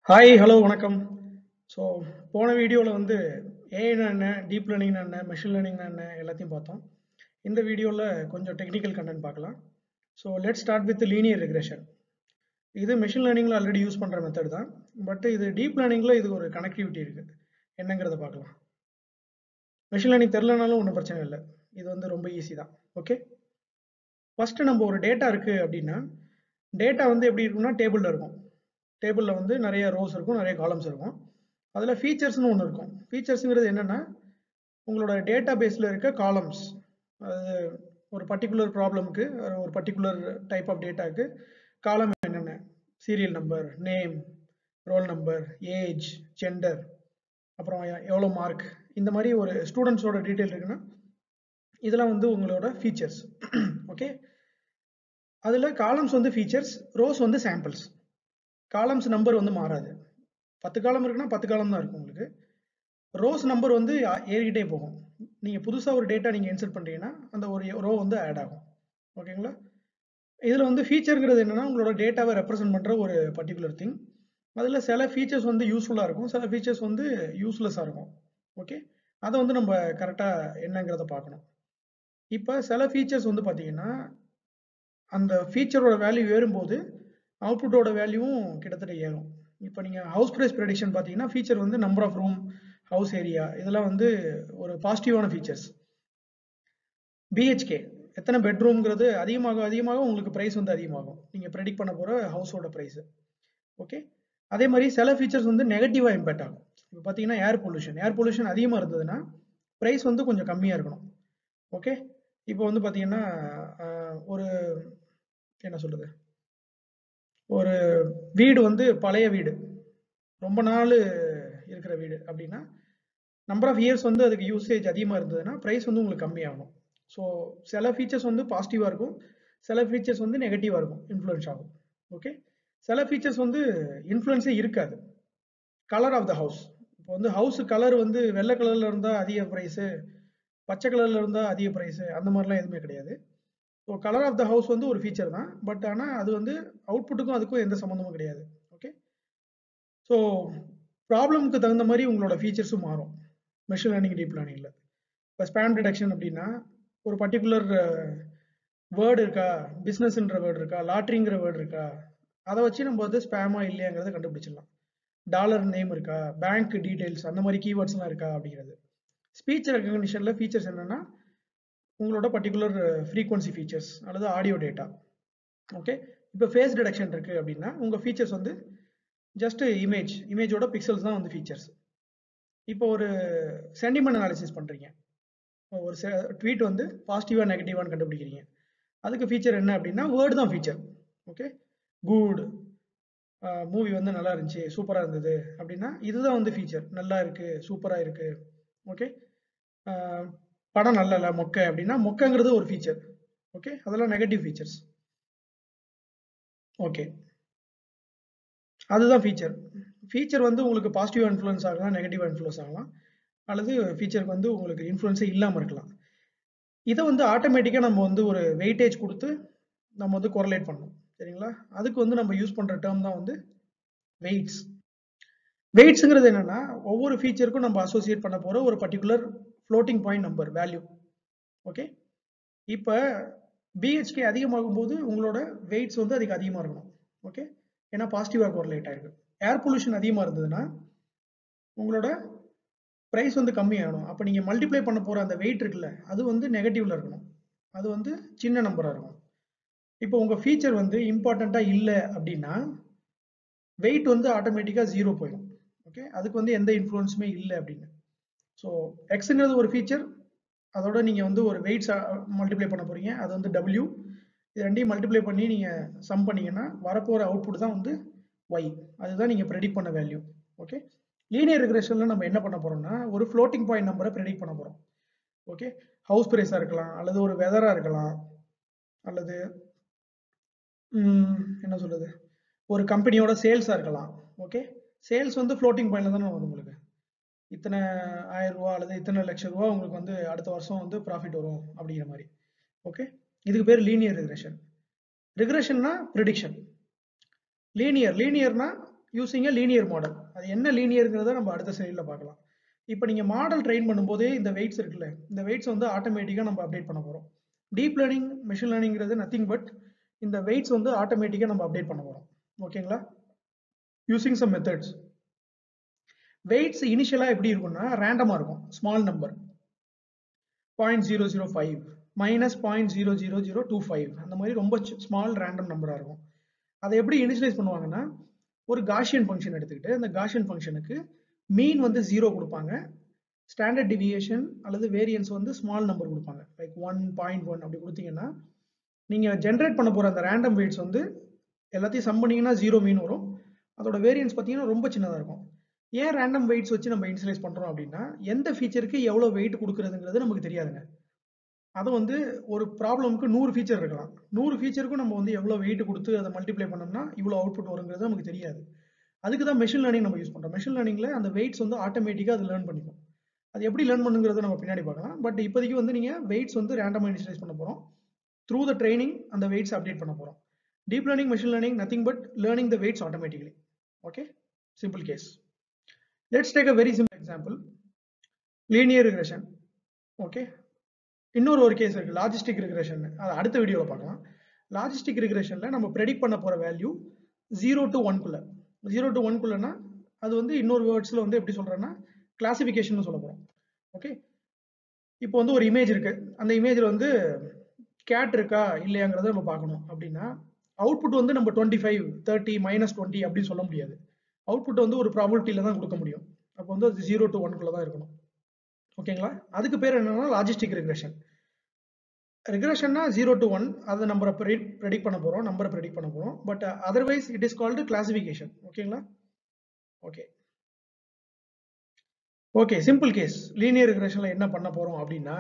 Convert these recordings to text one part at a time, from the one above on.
hi hello வணக்கம் so போன வீடியோவில் வந்து ஏஐனா என்ன டீப் லேர்னிங்னா என்ன மெஷின் லேர்னிங்னா என்ன எல்லாத்தையும் பார்த்தோம் இந்த வீடியோவில் கொஞ்சம் டெக்னிக்கல் கண்டென்ட் பார்க்கலாம் so let start with linear regression இது மெஷின் லேர்னிங்கில் ஆல்ரெடி யூஸ் பண்ணுற மெத்தட் தான் பட் இது டீப் லேர்னிங்கில் இது ஒரு கனெக்டிவிட்டி இருக்குது என்னங்கிறத பார்க்கலாம் மெஷின் லேர்னிங் தெரிலனாலும் ஒன்றும் பிரச்சனை இல்லை இது வந்து ரொம்ப ஈஸி தான் ஓகே ஃபஸ்ட்டு நம்ம ஒரு டேட்டா இருக்குது அப்படின்னா டேட்டா வந்து எப்படி இருக்கும்னா டேபிளில் இருக்கும் டேபிளில் வந்து நிறைய ரோஸ் இருக்கும் நிறைய காலம்ஸ் இருக்கும் அதில் ஃபீச்சர்ஸ்னு ஒன்று இருக்கும் ஃபீச்சர்ஸுங்கிறது என்னென்னா உங்களோட டேட்டா பேஸில் இருக்க காலம்ஸ் அது ஒரு பர்டிகுலர் ப்ராப்ளம்க்கு ஒரு பர்டிகுலர் டைப் ஆஃப் டேட்டாக்கு காலம் என்னென்ன serial number name roll number age gender அப்புறம் எவ்வளோ மார்க் இந்த மாதிரி ஒரு ஸ்டூடெண்ட்ஸோட டீட்டெயில் இருக்குன்னா இதெல்லாம் வந்து உங்களோட ஃபீச்சர்ஸ் ஓகே அதில் காலம்ஸ் வந்து ஃபீச்சர்ஸ் ரோஸ் வந்து சாம்பிள்ஸ் காலம்ஸ் நம்பர் வந்து மாறாது பத்து காலம் இருக்குன்னா பத்து காலம் தான் இருக்கும் உங்களுக்கு ரோஸ் நம்பர் வந்து ஏறிக்கிட்டே போகும் நீங்கள் புதுசாக ஒரு டேட்டா நீங்கள் இன்சர்ட் பண்ணுறீங்கன்னா அந்த ஒரு ரோ வந்து ஆட் ஆகும் ஓகேங்களா இதில் வந்து ஃபீச்சருங்கிறது என்னென்னா உங்களோட டேட்டாவை ரெப்ரசென்ட் பண்ணுற ஒரு பர்டிகுலர் திங் அதில் சில ஃபீச்சர்ஸ் வந்து யூஸ்ஃபுல்லாக இருக்கும் சில ஃபீச்சர்ஸ் வந்து யூஸ்லெஸ்ஸாக இருக்கும் ஓகே அதை வந்து நம்ம கரெக்டாக என்னங்கிறத பார்க்கணும் இப்போ சில ஃபீச்சர்ஸ் வந்து பார்த்தீங்கன்னா அந்த ஃபீச்சரோட வேல்யூ ஏறும்போது அவுட்புட்டோட வேல்யூவும் கிட்டத்தட்ட ஏறும் இப்போ நீங்கள் ஹவுஸ் ப்ரைஸ் ப்ரெடிக்ஷன் பார்த்தீங்கன்னா ஃபீச்சர் வந்து number of room house area இதெல்லாம் வந்து ஒரு பாசிட்டிவான ஃபீச்சர்ஸ் பிஹெச்கே எத்தனை பெட்ரூம்ங்கிறது அதிகமாக அதிகமாக உங்களுக்கு ப்ரைஸ் வந்து அதிகமாகும் நீங்கள் ப்ரெடிக்ட் பண்ண போகிற ஹவுஸோட ப்ரைஸு ஓகே அதே மாதிரி சில ஃபீச்சர்ஸ் வந்து நெகட்டிவாக இம்பேக்ட் ஆகும் இப்போ பார்த்தீங்கன்னா ஏர் பொல்யூஷன் ஏர் பொல்யூஷன் அதிகமாக இருந்ததுன்னா ப்ரைஸ் வந்து கொஞ்சம் கம்மியாக இருக்கணும் ஓகே இப்போ வந்து பார்த்தீங்கன்னா ஒரு என்ன சொல்கிறது ஒரு வீடு வந்து பழைய வீடு ரொம்ப நாள் இருக்கிற வீடு அப்படின்னா நம்பர் ஆஃப் இயர்ஸ் வந்து அதுக்கு யூசேஜ் அதிகமாக இருந்ததுன்னா ப்ரைஸ் வந்து உங்களுக்கு கம்மியாகும் ஸோ சில ஃபீச்சர்ஸ் வந்து பாசிட்டிவாக இருக்கும் சில ஃபீச்சர்ஸ் வந்து நெகட்டிவாக இருக்கும் இன்ஃப்ளூயன்ஸ் ஆகும் ஓகே சில ஃபீச்சர்ஸ் வந்து இன்ஃப்ளூயன்ஸே இருக்காது கலர் ஆஃப் த ஹவுஸ் இப்போ வந்து ஹவுஸ் கலர் வந்து வெள்ளை கலரில் இருந்தால் அதிக ப்ரைஸு பச்சை கலரில் இருந்தால் அதிக ப்ரைஸு அந்த மாதிரிலாம் எதுவுமே கிடையாது so colour of the house வந்து ஒரு ஃபீச்சர் தான் பட் ஆனால் அது வந்து அவுட்புட்டுக்கும் அதுக்கும் எந்த சம்மந்தமும் கிடையாது ஓகே ஸோ ப்ராப்ளமுக்கு தகுந்த மாதிரி உங்களோட ஃபீச்சர்ஸும் மாறும் மெஷின் லேர்னிங் டீப் லேர்னிங்கில் இப்போ ஸ்பேம் டிடெக்ஷன் அப்படின்னா ஒரு பர்டிகுலர் வேர்டு இருக்கா பிஸ்னஸ்ன்ற வேர்டு இருக்கா லாட்ரிங்கிற வேர்டு இருக்கா அதை வச்சு நம்ம வந்து ஸ்பேமா இல்லையாங்கிறத கண்டுபிடிச்சிடலாம் டாலர் நேம் இருக்கா பேங்க் டீட்டெயில்ஸ் அந்த மாதிரி கீவேர்ட்ஸ்லாம் இருக்கா அப்படிங்கிறது ஸ்பீச் ரெக்கக்னிஷனில் ஃபீச்சர்ஸ் என்னென்னா உங்களோட பர்டிகுலர் ஃப்ரீக்வன்சி ஃபீச்சர்ஸ் அல்லது ஆடியோ டேட்டா ஓகே இப்போ ஃபேஸ் டிடெக்ஷன் இருக்குது அப்படின்னா உங்கள் ஃபீச்சர்ஸ் வந்து ஜஸ்ட் இமேஜ் இமேஜோட பிக்சல்ஸ் தான் வந்து ஃபீச்சர்ஸ் இப்போ ஒரு சென்டிமெண்ட் அனாலிசிஸ் பண்ணுறீங்க ஒரு ட்வீட் வந்து பாசிட்டிவாக நெகட்டிவான்னு கண்டுபிடிக்கிறீங்க அதுக்கு ஃபீச்சர் என்ன அப்படின்னா வேர்டு தான் ஃபீச்சர் ஓகே குட் மூவி வந்து நல்லா இருந்துச்சு சூப்பராக இருந்தது அப்படின்னா இதுதான் வந்து ஃபீச்சர் நல்லா இருக்குது சூப்பராக இருக்குது ஓகே படம் நல்லல மொக்கை அப்படின்னா மொக்கைங்கிறது ஒரு ஃபீச்சர் ஓகே அதெல்லாம் நெகட்டிவ் ஃபீச்சர்ஸ் ஓகே அதுதான் ஃபீச்சர் ஃபீச்சர் வந்து உங்களுக்கு பாசிட்டிவ் இன்ஃப்ளூயன்ஸ் ஆகலாம் நெகட்டிவ் இன்ஃப்ளூயன்ஸ் ஆகலாம் அல்லது ஃபீச்சருக்கு வந்து உங்களுக்கு இன்ஃப்ளூயன்ஸே இல்லாமல் இருக்கலாம் இதை வந்து ஆட்டோமேட்டிக்காக நம்ம வந்து ஒரு வெயிட்டேஜ் கொடுத்து நம்ம வந்து கொரலேட் பண்ணணும் சரிங்களா அதுக்கு வந்து நம்ம யூஸ் பண்ணுற டேர்ம் தான் வந்து வெயிட்ஸ் வெயிட்ஸுங்கிறது என்னன்னா ஒவ்வொரு ஃபீச்சருக்கும் நம்ம அசோசியேட் பண்ண போகிற ஒரு particular floating point number value okay இப்போ பிஹெச்கே அதிகமாகும் போது உங்களோட வெயிட்ஸ் வந்து அதுக்கு அதிகமாக இருக்கணும் ஓகே ஏன்னா பாசிட்டிவாக கோரிலேட் ஆயிருக்கு ஏர் பொல்யூஷன் அதிகமாக இருந்ததுன்னா உங்களோட ப்ரைஸ் வந்து கம்மியாகணும் அப்போ நீங்கள் மல்டிப்ளை பண்ண போகிற அந்த வெயிட் இருக்குல்ல அது வந்து நெகட்டிவில் இருக்கணும் அது வந்து சின்ன நம்பராக இருக்கும் இப்போ உங்கள் ஃபீச்சர் வந்து இம்பார்ட்டண்ட்டாக இல்லை அப்படின்னா வெயிட் வந்து ஆட்டோமேட்டிக்காக ஜீரோ போயிடும் ஓகே அதுக்கு வந்து எந்த இன்ஃப்ளூயன்ஸுமே இல்லை அப்படின்னு ஸோ எக்ஸுங்கிறது ஒரு ஃபீச்சர் அதோட நீங்கள் வந்து ஒரு வெயிட்ஸ் மல்டிப்ளை பண்ண போகிறீங்க அது வந்து டபிள்யூ இது ரெண்டையும் மல்டிப்ளை பண்ணி நீங்கள் சம் பண்ணீங்கன்னா வரப்போகிற அவுட்புட் தான் வந்து ஒய் அதுதான் நீங்கள் ப்ரெடிக்ட் பண்ண வேல்யூ ஓகே லீனியர் ரெக்ரெஷனில் நம்ம என்ன பண்ண போகிறோம்னா ஒரு ஃப்ளோட்டிங் பாயிண்ட் நம்பரை ப்ரெடிக்ட் பண்ண போகிறோம் ஓகே ஹவுஸ் ப்ரைஸாக இருக்கலாம் அல்லது ஒரு வெதராக இருக்கலாம் அல்லது என்ன சொல்கிறது ஒரு கம்பெனியோட சேல்ஸாக இருக்கலாம் ஓகே சேல்ஸ் வந்து ஃப்ளோட்டிங் பாயிண்டில் தானே வரும் உங்களுக்கு இத்தனை ஆயிரம் ரூபா அல்லது இத்தனை லட்சம் ரூபா உங்களுக்கு வந்து அடுத்த வருஷம் வந்து ப்ராஃபிட் வரும் அப்படிங்கிற மாதிரி ஓகே இதுக்கு பேர் லீனியர் ரிக்ரெஷன் ரிக்ரெஷன்னா ப்ரிடிக்ஷன் லீனியர் லீனியர்னா யூசிங் லீனியர் மாடல் அது என்ன லீனியருங்கிறத நம்ம அடுத்த ஸ்லைடில் பார்க்கலாம் இப்போ நீங்கள் மாடல் ட்ரெயின் பண்ணும்போதே இந்த வெயிட்ஸ் இருக்குல்ல இந்த வெயிட்ஸ் வந்து ஆட்டோமேட்டிக்காக நம்ம அப்டேட் பண்ண போகிறோம் டீப் லேர்னிங் மிஷின் லேர்னிங்கிறது நத்திங் பட் இந்த வெயிட்ஸ் வந்து ஆட்டோமேட்டிக்காக நம்ம அப்டேட் பண்ண போகிறோம் ஓகேங்களா யூசிங் சம் மெத்தட்ஸ் வெயிட்ஸ் இனிஷியலாக எப்படி இருக்கும்னா ரேண்டமாக இருக்கும் small number point zero zero five minus point zero zero zero two five அந்த மாதிரி ரொம்ப ஸ்மால் ரேண்டம் நம்பராக இருக்கும் அதை எப்படி இனிஷியலைஸ் பண்ணுவாங்கன்னா ஒரு காஷியன் ஃபங்க்ஷன் எடுத்துக்கிட்டு அந்த காஷியன் ஃபங்க்ஷனுக்கு மீன் வந்து ஜீரோ கொடுப்பாங்க ஸ்டாண்டர்ட் டிவியேஷன் அல்லது வேரியன்ஸ் வந்து ஸ்மால் நம்பர் கொடுப்பாங்க லைக் ஒன் பாயிண்ட் ஒன் அப்படி கொடுத்தீங்கன்னா நீங்கள் ஜென்ரேட் பண்ண போகிற அந்த ரேண்டம் வெயிட்ஸ் வந்து எல்லாத்தையும் சம் பண்ணீங்கன்னா ஜீரோ மீன் வரும் அதோட வேரியன்ஸ் பார்த்தீங்கன்னா ரொம்ப சின்னதாக இருக்கும் ஏன் ரேண்டம் வெயிட்ஸ் வச்சு நம்ம இன்சலைஸ் பண்ணுறோம் அப்படின்னா எந்த ஃபீச்சருக்கு எவ்வளோ வெயிட் கொடுக்குறதுங்கிறது நமக்கு தெரியாதுங்க அது வந்து ஒரு ப்ராப்ளமுக்கு நூறு ஃபீச்சர் இருக்கலாம் நூறு ஃபீச்சருக்கும் நம்ம வந்து எவ்வளோ வெயிட் கொடுத்து அதை மல்டிப்ளை பண்ணோம்னா இவ்வளோ அவுட்புட் வருங்கிறது நமக்கு தெரியாது அதுக்கு தான் மெஷின் லேர்னிங் நம்ம யூஸ் பண்ணுறோம் மெஷின் லேர்னிங்கில் அந்த வெயிட்ஸ் வந்து ஆட்டோமேட்டிக்காக அது லேர்ன் பண்ணிக்கும் அது எப்படி லேர்ன் பண்ணுங்கிறத நம்ம பின்னாடி பார்க்கலாம் பட் இப்போதைக்கு வந்து நீங்கள் வெயிட்ஸ் வந்து ரேண்டமாக இனிஷியலைஸ் பண்ண போகிறோம் த்ரூ த ட்ரைனிங் அந்த வெயிட்ஸ் அப்டேட் பண்ண போகிறோம் deep learning machine learning nothing but learning the weights automatically okay simple case let's take a very simple example linear regression okay இன்னொரு ஒரு கேஸ் இருக்கு லாஜிஸ்டிக் ரிக்ரெஷன் அது அடுத்த வீடியோவில் பார்க்கலாம் லாஜிஸ்டிக் ரிக்ரெஷனில் நம்ம ப்ரெடிக்ட் பண்ண போகிற வேல்யூ ஜீரோ டு ஒன்குள்ள ஜீரோ டு ஒன்குள்ளனா அது வந்து இன்னொரு வேர்ட்ஸில் வந்து எப்படி சொல்கிறேன்னா கிளாசிஃபிகேஷன் சொல்ல போகிறோம் ஓகே இப்போ வந்து ஒரு இமேஜ் இருக்கு அந்த இமேஜில் வந்து கேட் இருக்கா இல்லையாங்கிறத நம்ம பார்க்கணும் அப்படின்னா அவுட்புட் வந்து நம்ம twenty five thirty minus twenty அப்படின்னு சொல்ல முடியாது அவுட்புட் வந்து ஒரு ப்ராபபிலிட்டியில் தான் கொடுக்க முடியும் அப்போ வந்து அது ஜீரோ டு ஒன்குள்ள தான் இருக்கணும் ஓகேங்களா அதுக்கு பேர் என்னன்னா லாஜிஸ்டிக் ரிக்ரெஷன் ரிக்ரெஷன்னா ஜீரோ டு ஒன் அதை நம்பரை ப்ரெடிக்ட் பண்ண போகிறோம் நம்பரை ப்ரெடிக்ட் பண்ண போகிறோம் but otherwise it is called classification ஓகேங்களா okay okay simple case linear ரிக்ரெஷனில் என்ன பண்ண போகிறோம் அப்படின்னா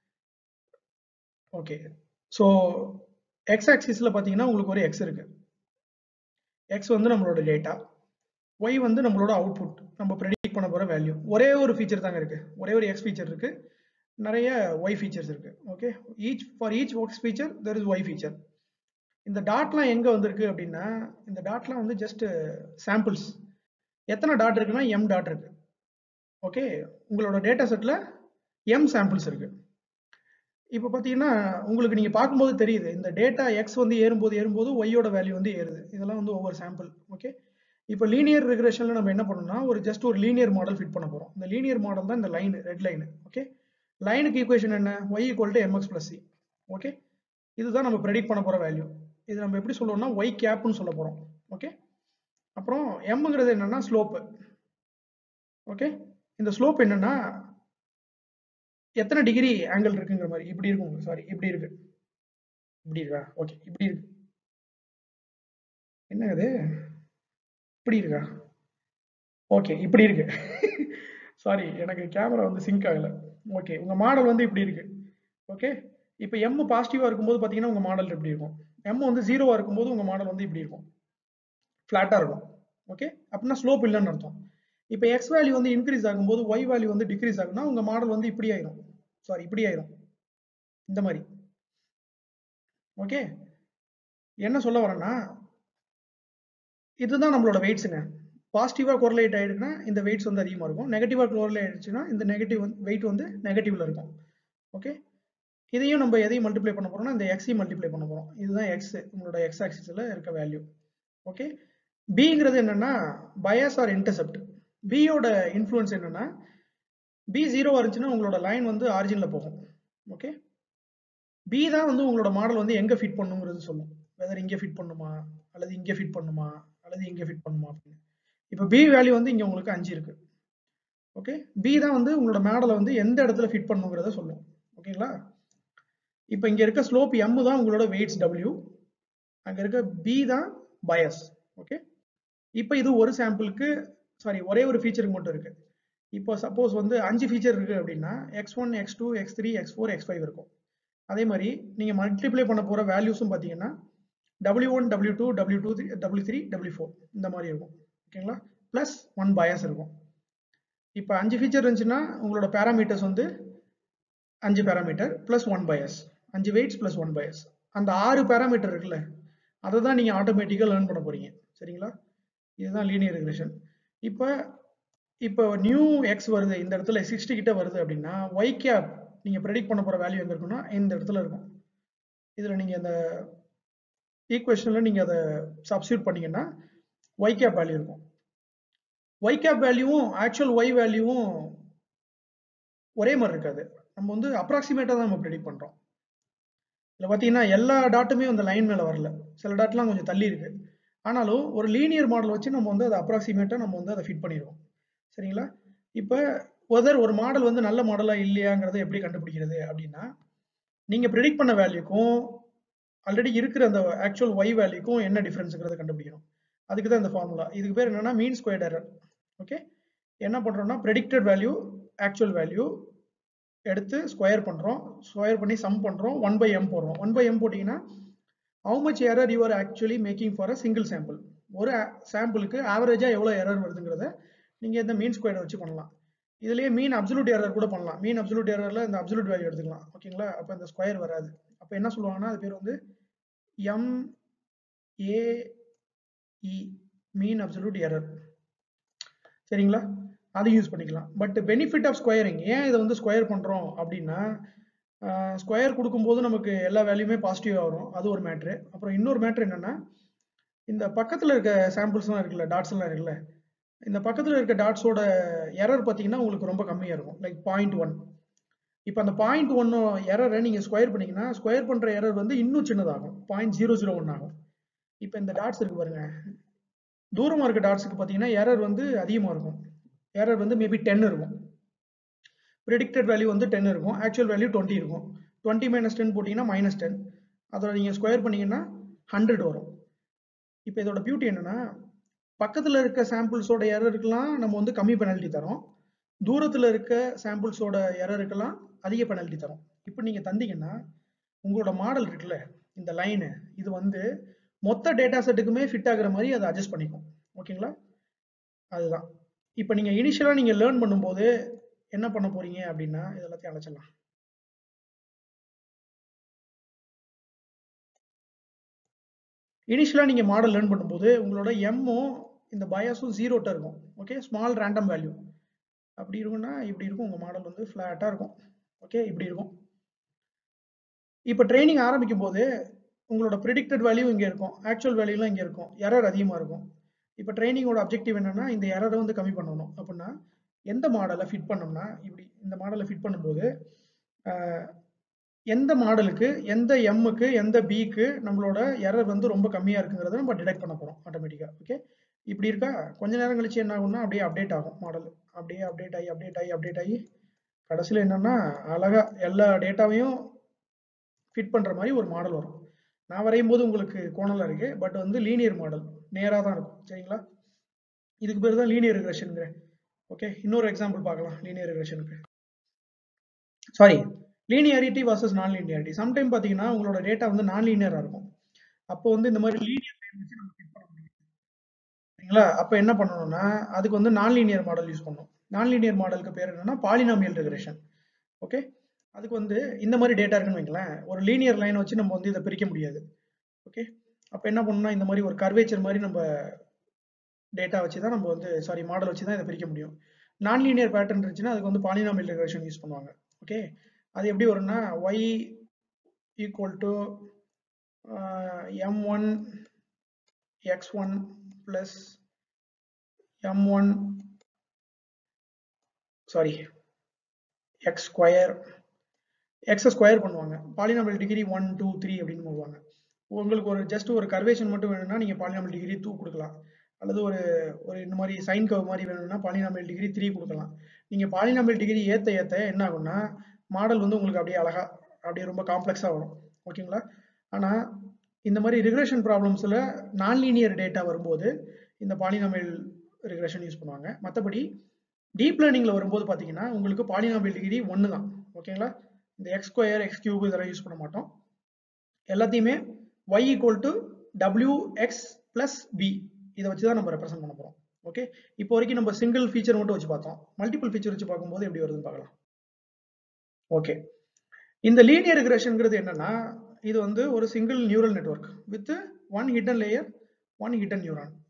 ஓகே ஸோ எக்ஸ் ஆக்சிஸில் பார்த்தீங்கன்னா உங்களுக்கு ஒரு எக்ஸ் இருக்கு எக்ஸ் வந்து நம்மளோட டேட்டா ஒய் வந்து நம்மளோட அவுட்புட் நம்ம ப்ரெடிக்ட் பண்ண போகிற வேல்யூ ஒரே ஒரு ஃபீச்சர் தாங்க இருக்கு ஒரே ஒரு எக்ஸ் ஃபீச்சர் இருக்கு நிறைய ஒய் ஃபீச்சர்ஸ் இருக்கு okay each for each works feature there is Y feature இந்த டாட்லாம் எங்கே வந்திருக்கு அப்படின்னா இந்த டாட்லாம் வந்து ஜஸ்ட் சாம்பிள்ஸ் எத்தனை டாட் இருக்குன்னா எம் டாட் இருக்கு ஓகே உங்களோட டேட்டா செட்டில் எம் சாம்பிள்ஸ் இருக்கு இப்போ பார்த்தீங்கன்னா உங்களுக்கு நீங்கள் பார்க்கும்போது தெரியுது இந்த டேட்டா எக்ஸ் வந்து ஏறும்போது ஏறும்போது ஒய்யோட வேல்யூ வந்து ஏறுது இதெல்லாம் வந்து ஒவ்வொரு சாம்பிள் ஓகே இப்போ லீனியர் ரிக்ரெஷனில் நம்ம என்ன பண்ணணும்னா ஒரு ஜஸ்ட் ஒரு லீனியர் மாடல் ஃபிட் பண்ண போகிறோம் இந்த லீனியர் மாடல் தான் இந்த லைன் ரெட் லைன் ஓகே லைனுக்கு ஈக்குவேஷன் என்ன Y equal to m x plus C okay இதுதான் நம்ம ப்ரெடிக்ட் பண்ண போகிற வேல்யூ இது நம்ம எப்படி சொல்லுவோம்னா ஒய் கேப்னு சொல்ல போகிறோம் ஓகே அப்புறம் எம்ங்கிறது என்னன்னா ஸ்லோப்பு ஓகே இந்த ஸ்லோப் என்னன்னா எத்தனை டிகிரி ஆங்கிள் இருக்குங்கிற மாதிரி இப்படி இருக்கும் சாரி இப்படி இருக்கு இப்படி இருக்கா ஓகே இப்படி இருக்கு என்ன இது இப்படி இருக்கா ஓகே இப்படி இருக்கு சாரி எனக்கு கேமரா வந்து சிங்க் ஆகல ஓகே உங்க மாடல் வந்து இப்படி இருக்கு ஓகே இப்போ எம் பாசிட்டிவா இருக்கும்போது பார்த்தீங்கன்னா உங்க மாடல் எப்படி இருக்கும் எம் வந்து ஜீரோவா இருக்கும்போது உங்க மாடல் வந்து இப்படி இருக்கும் ஃபிளாட்டா இருக்கும் ஓகே அப்படின்னா ஸ்லோப் இல்லைன்னு அர்த்தம் இப்போ எக்ஸ் வேல்யூ வந்து இன்க்ரீஸ் ஆகும்போது ஒய் வேல்யூ வந்து டிக்ரீஸ் ஆகும்னா உங்க மாடல் வந்து இப்படி ஆயிரும் சாரி இப்படி ஆயிரும் இந்த மாதிரி ஓகே என்ன சொல்ல வரேன்னா இதுதான் நம்மளோட வெயிட்ஸுங்க பாசிட்டிவாக கோரிலேட் ஆயிடுச்சுன்னா இந்த வெயிட்ஸ் வந்து அதிகமாக இருக்கும் நெகட்டிவாக கோரிலேட் ஆயிடுச்சுன்னா இந்த நெகட்டிவ் வெயிட் வந்து நெகட்டிவ்ல இருக்கும் ஓகே இதையும் நம்ம எதையும் மல்டிப்ளை பண்ண போறோம்னா இந்த எக்ஸையும் மல்டிப்ளை பண்ண போறோம் இதுதான் எக்ஸ் உங்களோட எக்ஸ் ஆக்சிஸில் இருக்க வேல்யூ ஓகே பிங்கிறது என்னன்னா பயஸ் ஆர் இன்டர்செப்ட் பியோட இன்ஃப்ளூயன்ஸ் என்னன்னா பி ஜீரோவா இருந்துச்சுன்னா உங்களோட லைன் வந்து ஆரிஜினில் போகும் ஓகே பி தான் வந்து உங்களோட மாடல் வந்து எங்கே ஃபிட் பண்ணுங்கிறது சொல்லும் வெதர் இங்கே ஃபிட் பண்ணுமா அல்லது இங்கே ஃபிட் பண்ணுமா அல்லது இங்கே ஃபிட் பண்ணுமா அப்படின்னு இப்போ பி வேல்யூ வந்து இங்கே உங்களுக்கு அஞ்சு இருக்கு ஓகே பி தான் வந்து உங்களோட மாடலை வந்து எந்த இடத்துல ஃபிட் பண்ணுங்கிறத சொல்லும் ஓகேங்களா இப்போ இங்கே இருக்க ஸ்லோப் எம் தான் உங்களோட வெயிட்ஸ் டபிள்யூ அங்கே இருக்க பி தான் பயஸ் ஓகே இப்போ இது ஒரு சாம்பிளுக்கு சாரி ஒரே ஒரு ஃபீச்சருக்கு மட்டும் இருக்கு இப்போ சப்போஸ் வந்து அஞ்சு ஃபீச்சர் இருக்கு அப்படின்னா X one X two X three X four X five இருக்கும் அதே மாதிரி நீங்கள் மல்டிப்ளை பண்ண போகிற வேல்யூஸும் பார்த்தீங்கன்னா W one W two W two W three W four இந்த மாதிரி இருக்கும் ஓகேங்களா ப்ளஸ் ஒன் பயஸ் இருக்கும் இப்போ அஞ்சு ஃபீச்சர் இருந்துச்சுன்னா உங்களோட பேராமீட்டர்ஸ் வந்து அஞ்சு பேராமீட்டர் ப்ளஸ் ஒன் பயஸ் அஞ்சு வெயிட்ஸ் ப்ளஸ் ஒன் பயஸ் அந்த ஆறு பேராமீட்டர் இருக்குல்ல அதை தான் நீங்கள் ஆட்டோமேட்டிக்காக லேர்ன் பண்ண போறீங்க சரிங்களா இதுதான் லீனியர் ரிக்ரெஷன் இப்போ இப்போ நியூ எக்ஸ் வருது இந்த இடத்துல சிக்ஸ்டி கிட்ட வருது அப்படின்னா ஒய் கேப் நீங்கள் ப்ரெடிக்ட் பண்ண போகிற வேல்யூ எங்கே இருக்குன்னா இந்த இடத்துல இருக்கும் இதில் நீங்கள் அந்த ஈக்குவேஷனில் நீங்கள் அதை சப்ஸ்டியூட் பண்ணீங்கன்னா ஒய் கேப் வேல்யூ இருக்கும் ஒய் கேப் வேல்யூவும் ஆக்சுவல் ஒய் வேல்யூவும் ஒரே மாதிரி இருக்காது நம்ம வந்து அப்ராக்சிமேட்டாக தான் நம்ம ப்ரெடிக்ட் பண்ணுறோம் இதில் பார்த்தீங்கன்னா எல்லா டாட்டுமே அந்த லைன் மேலே வரல சில டாட்லாம் கொஞ்சம் தள்ளி இருக்கு ஆனாலும் ஒரு லீனியர் மாடல் வச்சு நம்ம வந்து அதை அப்ராக்சிமேட்டாக நம்ம வந்து அதை ஃபிட் பண்ணிடுவோம் சரிங்களா இப்போ ஒதர் ஒரு மாடல் வந்து நல்ல மாடலாக இல்லையாங்கிறத எப்படி கண்டுபிடிக்கிறது அப்படின்னா நீங்கள் ப்ரெடிக்ட் பண்ண வேல்யூக்கும் ஆல்ரெடி இருக்கிற அந்த ஆக்சுவல் ஒய் வேல்யூக்கும் என்ன டிஃப்ரென்ஸுங்கிறத கண்டுபிடிக்கணும் அதுக்கு தான் இந்த ஃபார்முலா இதுக்கு பேர் என்னன்னா மீன் ஸ்கொயர்ட் எரர் ஓகே என்ன பண்ணுறோம்னா ப்ரெடிக்டட் வேல்யூ ஆக்சுவல் வேல்யூ எடுத்து ஸ்கொயர் பண்ணுறோம் ஸ்கொயர் பண்ணி சம் பண்ணுறோம் ஒன் பை எம் போடுறோம் ஒன் பை எம் போட்டிங்கன்னா how much error you are actually making for a single sample ஒரு சாம்பிளுக்கு ஆவரேஜாக எவ்வளோ எரர் வருதுங்கிறத நீங்கள் இந்த மீன் ஸ்கொயரை வச்சு பண்ணலாம் இதுலேயே மீன் அப்சல்யூட் எரர் கூட பண்ணலாம் மீன் அப்சல்யூட் எரரில் இந்த அப்சல்யூட் வேல்யூ எடுத்துக்கலாம் ஓகேங்களா அப்போ இந்த ஸ்கொயர் வராது அப்போ என்ன சொல்லுவாங்கன்னா அது பேர் வந்து M A E mean absolute error சரிங்களா அது யூஸ் பண்ணிக்கலாம் பட் பெனிஃபிட் ஆஃப் ஸ்கொயரிங் ஏன் இதை வந்து ஸ்கொயர் பண்ணுறோம் அப்படின்னா ஸ்கொயர் கொடுக்கும்போது நமக்கு எல்லா வேல்யூமே பாசிட்டிவாக வரும் அது ஒரு மேட்ரு அப்புறம் இன்னொரு மேட்ரு என்னென்னா இந்த பக்கத்தில் இருக்க சாம்பிள்ஸ்லாம் இருக்குல்ல டாட்ஸ் எல்லாம் இருக்குல்ல இந்த பக்கத்தில் இருக்க டாட்ஸோட எரர் பார்த்தீங்கன்னா உங்களுக்கு ரொம்ப கம்மியாக இருக்கும் லைக் பாயிண்ட் ஒன் இப்போ அந்த பாயிண்ட் ஒன்னு எரரை நீங்கள் ஸ்கொயர் பண்ணீங்கன்னா ஸ்கொயர் பண்ணுற எரர் வந்து இன்னும் சின்னதாகும் பாயிண்ட் ஜீரோ ஜீரோ ஒன் ஆகும் இப்போ இந்த டாட்ஸ் இருக்கு பாருங்க தூரமாக இருக்க டாட்ஸுக்கு பார்த்தீங்கன்னா எரர் வந்து அதிகமாக இருக்கும் எரர் வந்து மேபி டென் இருக்கும் ப்ரிடிக்டட் வேல்யூ வந்து டென் இருக்கும் ஆக்சுவல் வேல்யூ டுவெண்ட்டி இருக்கும் டுவெண்ட்டி மைனஸ் டென் போட்டிங்கன்னா மைனஸ் டென் அதோட நீங்கள் ஸ்கொயர் பண்ணீங்கன்னா ஹண்ட்ரட் வரும் இப்போ இதோட பியூட்டி என்னன்னா பக்கத்தில் இருக்க சாம்பிள்ஸோட எரருக்கெல்லாம் நம்ம வந்து கம்மி பெனல்ட்டி தரோம் தூரத்தில் இருக்க சாம்பிள்ஸோட எரருக்கெல்லாம் அதிக பெனல்ட்டி தரோம் இப்போ நீங்கள் தந்தீங்கன்னா உங்களோட மாடல் இருக்குல்ல இந்த லைனு இது வந்து மொத்த டேட்டா செட்டுக்குமே ஃபிட் ஆகுற மாதிரி அதை அட்ஜஸ்ட் பண்ணிக்கும் ஓகேங்களா அதுதான் இப்போ நீங்கள் இனிஷியலாக நீங்கள் லேர்ன் பண்ணும்போது என்ன பண்ண போறீங்க அப்படின்னா இது எல்லாத்தையும் அழைச்சிடலாம் இனிஷியலாக நீங்கள் மாடல் லேர்ன் பண்ணும்போது உங்களோட எம்மும் இந்த பயாஸும் ஜீரோட்ட இருக்கும் ஓகே ஸ்மால் ரேண்டம் வேல்யூ அப்படி இருக்கும்னா இப்படி இருக்கும் உங்கள் மாடல் வந்து ஃப்ளாட்டாக இருக்கும் ஓகே இப்படி இருக்கும் இப்போ ட்ரைனிங் ஆரம்பிக்கும் போது உங்களோட ப்ரிடிக்டட் வேல்யூ இங்கே இருக்கும் ஆக்சுவல் வேல்யூலாம் இங்கே இருக்கும் எரர் அதிகமாக இருக்கும் இப்போ ட்ரைனிங்கோட அப்ஜெக்டிவ் என்னன்னா இந்த எரரை வந்து கம்மி பண்ணணும் அப்படின்னா எந்த மாடலை ஃபிட் பண்ணோம்னா இப்படி இந்த மாடலை ஃபிட் பண்ணும்போது எந்த மாடலுக்கு எந்த எம்முக்கு எந்த பிக்கு நம்மளோட எரர் வந்து ரொம்ப கம்மியாக இருக்குங்கிறத நம்ம டிடெக்ட் பண்ண போகிறோம் ஆட்டோமேட்டிக்காக ஓகே இப்படி இருக்கா கொஞ்ச நேரம் கழிச்சு என்ன ஆகும்னா அப்படியே அப்டேட் ஆகும் மாடல் அப்படியே அப்டேட் ஆகி அப்டேட் ஆகி அப்டேட் ஆகி கடைசியில் என்னன்னா அழகா எல்லா டேட்டாவையும் ஃபிட் பண்ணுற மாதிரி ஒரு மாடல் வரும் நான் வரையும் போது உங்களுக்கு கோணலாக இருக்கு பட் வந்து லீனியர் மாடல் நேராக தான் இருக்கும் சரிங்களா இதுக்கு பேர் தான் லீனியர் ரிக்ரெஷனுங்கிறேன் ஓகே இன்னொரு எக்ஸாம்பிள் பார்க்கலாம் லீனியர் ரிக்ரெஷனுக்கு sorry linearity versus non linearity sometime பார்த்தீங்கன்னா உங்களோட டேட்டா வந்து நான் லீனியராக இருக்கும் அப்போ வந்து இந்த மாதிரி லீனியர் லைன் வச்சு நம்ம ஃபிட் பண்ண முடியும் சரிங்களா அப்போ என்ன பண்ணணும்னா அதுக்கு வந்து நான் லீனியர் மாடல் யூஸ் பண்ணணும் நான் லீனியர் மாடலுக்கு பேர் என்னன்னா பாலினாமியல் ரிக்ரெஷன் ஓகே அதுக்கு வந்து இந்த மாதிரி டேட்டா இருக்குன்னு வைங்களேன் ஒரு லீனியர் லைன் வச்சு நம்ம வந்து இதை பிரிக்க முடியாது ஓகே அப்போ என்ன பண்ணணும்னா இந்த மாதிரி ஒரு கர்வேச்சர் மாதிரி நம்ம டேட்டா வச்சு தான் நம்ம வந்து சாரி மாடல் வச்சு தான் இதை பிரிக்க முடியும் நான் லீனியர் பேட்டர்ன் இருந்துச்சுன்னா அதுக்கு வந்து பாலினாமியல் ரிக்ரெஷன் யூஸ் பண்ணுவாங்க ஓகே அது எப்படி வரும்னா Y equal to M one X one plus M one sorry X square எக்ஸை ஸ்கொயர் பண்ணுவாங்க polynomial degree one two three அப்படின்னு போடுவாங்க உங்களுக்கு ஒரு ஜஸ்ட் ஒரு கர்வேஷன் மட்டும் வேணும்னா நீங்கள் பாலினாமியல் டிகிரி டூ கொடுக்கலாம் அல்லது ஒரு ஒரு இந்த மாதிரி சைன் கவ் மாதிரி வேணும்னா பாலினாமியல் டிகிரி த்ரீ கொடுக்கலாம் நீங்கள் பாலினாமியல் டிகிரி ஏற்ற ஏற்ற என்ன ஆகும்னா மாடல் வந்து உங்களுக்கு அப்படியே அழகா அப்படியே ரொம்ப காம்ப்ளெக்ஸாக வரும் ஓகேங்களா ஆனால் இந்த மாதிரி ரிக்ரெஷன் ப்ராப்ளம்ஸில் நான் லீனியர் டேட்டா வரும்போது இந்த பாலினாமியல் ரிக்ரெஷன் யூஸ் பண்ணுவாங்க மற்றபடி டீப் லேர்னிங்கில் வரும்போது பார்த்தீங்கன்னா உங்களுக்கு பாலினாமியல் டிகிரி ஒன்று தான் ஓகேங்களா இந்த எக்ஸ் ஸ்கொயர் எக்ஸ் கியூப் இதெல்லாம் யூஸ் பண்ண மாட்டோம் எல்லாத்தையுமே Y equal to W X plus B இதை வச்சு தான் நம்ம ரெப்ரசென்ட் பண்ண போகிறோம் ஓகே இப்போ வரைக்கும் நம்ம சிங்கிள் ஃபீச்சர் மட்டும் வச்சு பார்த்தோம் மல்டிபிள் ஃபீச்சர் வச்சு பார்க்கும்போது எப்படி வருதுன்னு பார்க்கலாம் ஓகே இந்த லீனியர் ரிக்ரெஷன்ங்கிறது என்னன்னா இது வந்து ஒரு single neural network with one hidden layer one hidden neuron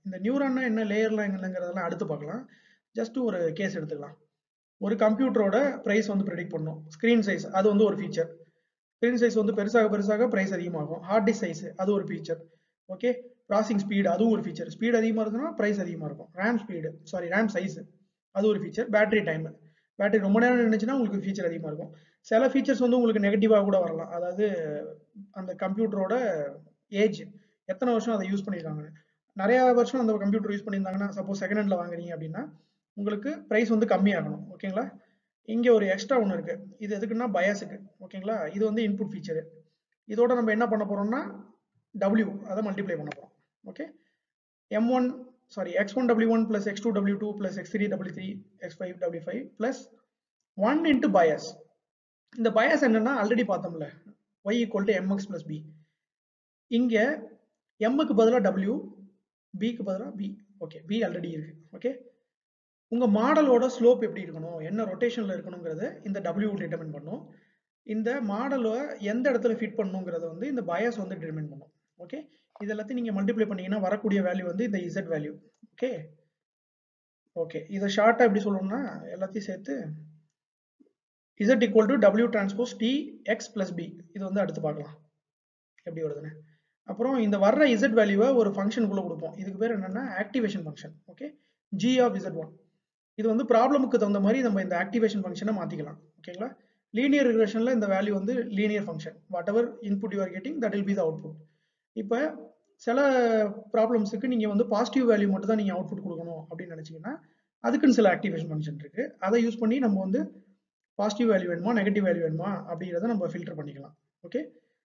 இந்த நியூரான்னா என்ன லேயர்லாம் என்னங்கிறதெல்லாம் அடுத்து பார்க்கலாம் ஜஸ்ட் ஒரு கேஸ் எடுத்துக்கலாம் ஒரு கம்ப்யூட்டரோட ப்ரைஸ் வந்து ப்ரெடிக்ட் பண்ணும் ஸ்க்ரீன் சைஸ் அது வந்து ஒரு ஃபீச்சர் ஸ்க்ரீன் சைஸ் வந்து பெருசாக பெருசாக ப்ரைஸ் அதிகமாகும் ஹார்ட் டிஸ்க் சைஸ் அது ஒரு ஃபீச்சர் ஓகே ப்ராசிங் ஸ்பீடு அதுவும் ஒரு ஃபீச்சர் ஸ்பீடு அதிகமாக இருந்ததுன்னா ப்ரைஸ் அதிகமாக இருக்கும் RAM speed sorry RAM size அது ஒரு ஃபீச்சர் பேட்டரி டைம் பேட்டரி ரொம்ப நேரம் நினைச்சுன்னா உங்களுக்கு ஃபீச்சர் அதிகமாக இருக்கும் சில ஃபீச்சர்ஸ் வந்து உங்களுக்கு நெகட்டிவாக கூட வரலாம் அதாவது அந்த கம்ப்யூட்டரோட ஏஜ் எத்தனை வருஷம் அதை யூஸ் பண்ணியிருக்காங்க நிறைய வருஷம் அந்த கம்ப்யூட்டர் யூஸ் பண்ணியிருந்தாங்கன்னா சப்போஸ் செகண்ட் ஹேண்ட்ல வாங்குறீங்க அப்படின்னா உங்களுக்கு ப்ரைஸ் வந்து கம்மியாகணும் ஓகேங்களா இங்கே ஒரு எக்ஸ்ட்ரா ஒன்று இருக்கு இது எதுக்குன்னா பயாஸுக்கு ஓகேங்களா இது வந்து இன்புட் ஃபீச்சரு இதோட நம்ம என்ன பண்ண போறோம்னா டபிள்யூ அதை மல்டிப்ளை பண்ண போறோம் okay M one sorry X one W one plus X two W two plus X three W three X five W five plus one into bias இந்த பயாஸ் என்னன்னா ஆல்ரெடி பார்த்தோம்ல Y equal to m x plus B இங்க எம்முக்கு பதிலாக W பிக்கு பதிலாக B okay B already இருக்கு okay உங்க மாடலோட ஸ்லோப் எப்படி இருக்கணும் என்ன ரொட்டேஷன்ல இருக்கணுங்கிறத இந்த டபிள்யூ டிட்டர்மின் பண்ணும் இந்த மாடலை எந்த இடத்துல ஃபிட் பண்ணுங்கிறத வந்து இந்த பயாஸ் வந்து டிட்டர்மின் பண்ணும் ஓகே இது எல்லாத்தையும் நீங்க மல்டிப்ளை பண்ணீங்கன்னா வரக்கூடிய வேல்யூ வந்து இந்த இசட் வேல்யூ ஓகே ஓகே இதை ஷார்ட்டா எப்படி சொல்லணும்னா எல்லாத்தையும் சேர்த்து Z equal to W transpose T X plus B இது வந்து அடுத்து பார்க்கலாம் எப்படி வருதுன்னு அப்புறம் இந்த வர்ற இசட் வேல்யூவை ஒரு ஃபங்க்ஷனுக்குள்ள கொடுப்போம் இதுக்கு பேர் என்னன்னா activation function okay G of Z one இது வந்து ப்ராப்ளமுக்கு தகுந்த மாதிரி நம்ம இந்த ஆக்டிவேஷன் ஃபங்க்ஷனை மாத்திக்கலாம் ஓகேங்களா லீனியர் ரிக்ரெஷன்ல இந்த வேல்யூ வந்து linear function whatever input you are getting that will be the output இப்போ சில ப்ராப்ளம்ஸுக்கு நீங்க வந்து பாசிட்டிவ் வேல்யூ மட்டும் தான் நீங்க அவுட்புட் கொடுக்கணும் அப்படின்னு நினைச்சீங்கன்னா அதுக்குன்னு சில ஆக்டிவேஷன் ஃபங்க்ஷன் இருக்கு அதை யூஸ் பண்ணி நம்ம வந்து பாசிட்டிவ் வேல்யூ வேணுமா நெகட்டிவ் வேல்யூ வேணுமா அப்படிங்கிறத நம்ம ஃபில்டர் பண்ணிக்கலாம் ஓகே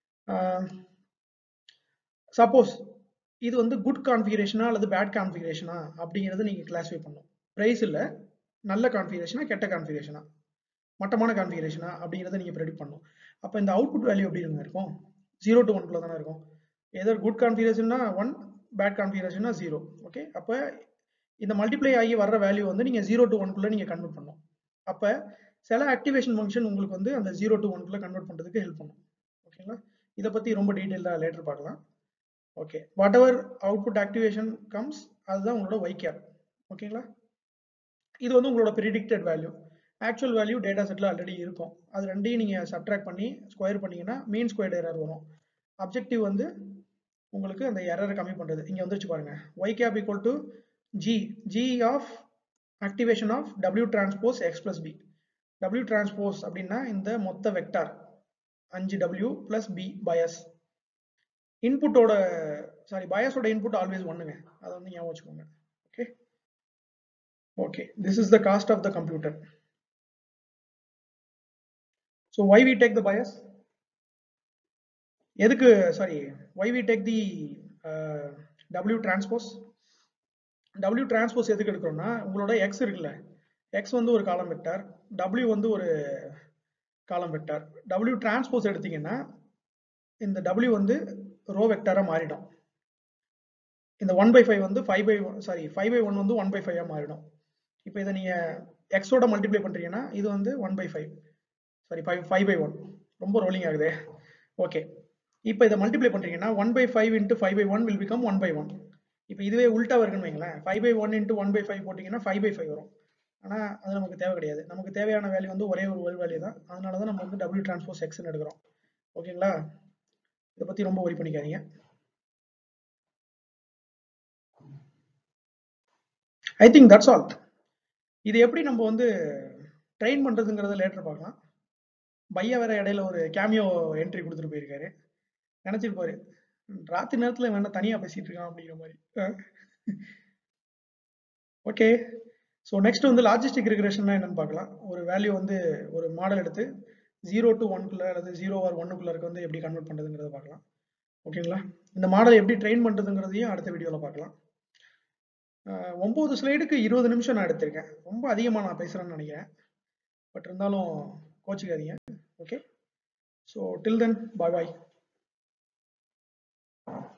சப்போஸ் இது வந்து குட் கான்ஃபிகரேஷனா அல்லது பேட் கான்ஃபிகரேஷனா அப்படிங்கிறத நீங்க கிளாஸிஃபை பண்ணணும் ப்ரைஸ் இல்லை நல்ல கான்ஃபிகரேஷனா கெட்ட கான்ஃபிகரேஷனா மட்டமான கான்ஃபிகரேஷனா அப்படிங்கிறத நீங்க ப்ரெடிக்ட் பண்ணணும் அப்போ இந்த அவுட்புட் வேல்யூ எப்படி இருங்க இருக்கும் ஜீரோ டு ஒன்குள்ள தானே இருக்கும் எதர் குட் கான்ஃபிகரேஷன்னா ஒன் பேட் கான்ஃபிகரேஷன்னா ஜீரோ ஓகே அப்போ இந்த மல்டிப்ளை ஆகி வர்ற வேல்யூ வந்து நீங்க ஜீரோ டு ஒன்குள்ள நீங்க கன்வெர்ட் பண்ணணும் அப்போ சில ஆக்டிவேஷன் ஃபங்க்ஷன் உங்களுக்கு வந்து அந்த ஜீரோ டு ஒன்குள்ள கன்வெர்ட் பண்றதுக்கு ஹெல்ப் பண்ணும் ஓகேங்களா இதை பத்தி ரொம்ப டீட்டெயிலாக லேட்டர் பார்க்கலாம் okay whatever output activation comes அதுதான் உங்களோட ஒய் கேப் ஓகேங்களா இது வந்து உங்களோட predicted value actual value data செட்டில் ஆல்ரெடி இருக்கும் அது ரெண்டையும் நீங்கள் சப்ட்ராக்ட் பண்ணி ஸ்கொயர் பண்ணீங்கன்னா மீன் ஸ்கொயர் எரர் வரும் அப்ஜெக்டிவ் வந்து உங்களுக்கு அந்த எரரை கம்மி பண்ணுறது இங்கே வந்துருச்சு பாருங்க Y cap equal to G G of activation of W transpose X plus B W transpose அப்படின்னா இந்த மொத்த வெக்டார் அஞ்சு டபிள்யூ பிளஸ் பி பயஸ் இன்புட்டோட சாரி பயஸோட இன்புட் ஆல்வேஸ் ஒண்ணுங்க அதை வந்து ஞாபகம் வச்சுக்கோங்க okay okay this is the cost of the computer so why we take the bias எதுக்கு sorry why we take the W transpose W transpose எதுக்கு எடுக்கிறோம்னா உங்களோட எக்ஸ் இருக்குல்ல எக்ஸ் வந்து ஒரு காலம் வெக்டார் டபிள்யூ வந்து ஒரு காலம் வெக்டார் டபிள்யூ டிரான்ஸ்போஸ் எடுத்தீங்கன்னா இந்த டபிள்யூ வந்து ரோ வெக்டாரா மாறிடும் இந்த ஒன் பை ஃபைவ் வந்து five by sorry five by one வந்து ஒன் பை ஃபைவா மாறிடும் இப்போ இதை நீங்க எக்ஸோட மல்டிப்ளை பண்றீங்கன்னா இது வந்து one by five sorry five five by one ரொம்ப ரோலிங் ஆகுது ஓகே இப்போ இதை மல்டிப்ளை பண்றீங்கன்னா one by five into five by one will become one by one இப்போ இதுவே உல்ட்டா இருக்குன்னு வைங்களேன் five by one into one by five போட்டிங்கன்னா ஃபைவ் பை ஃபைவ் வரும் ஆனால் அது நமக்கு தேவை கிடையாது நமக்கு தேவையான வேல்யூ வந்து ஒரே ஒரு ஒரு வேல்யூ தான் அதனால தான் நம்ம வந்து டபிள்யூ டிரான்ஸ்போஸ் எக்ஸ்னு எடுக்கிறோம் ஓகேங்களா இதை பற்றி ரொம்ப ஒரி பண்ணிக்காதீங்க ஐ திங்க் தட்ஸ் ஆல் இது எப்படி நம்ம வந்து ட்ரெயின் பண்ணுறதுங்கிறத லேட்டர் பார்க்கலாம் பையா வேற இடையில ஒரு கேமியோ என்ட்ரி கொடுத்துட்டு போயிருக்காரு நினைச்சிருப்பாரு ராத்திரி நேரத்துல வேணா தனியா பேசிட்டு இருக்கான் அப்படிங்கிற மாதிரி ஓகே ஸோ நெக்ஸ்ட் வந்து லாஜிஸ்டிக் ரிக்ரெஷன்னா என்னன்னு பார்க்கலாம் ஒரு வேல்யூ வந்து ஒரு மாடல் எடுத்து ஜீரோ டு ஒன்குள்ள அல்லது ஜீரோ ஆர் ஒன்னுக்குள்ள இருக்க வந்து எப்படி கன்வெர்ட் பண்ணுறதுங்கிறத பார்க்கலாம் ஓகேங்களா இந்த மாடல் எப்படி ட்ரெயின் பண்ணுறதுங்கிறதையும் அடுத்த வீடியோவில் பார்க்கலாம் ஒம்பது ஸ்லைடுக்கு இருபது நிமிஷம் நான் எடுத்திருக்கேன் ரொம்ப அதிகமாக நான் பேசுகிறேன்னு நினைக்கிறேன் பட் இருந்தாலும் கோச்சிக்காதீங்க ஓகே ஸோ டில் தென் பாய் பாய்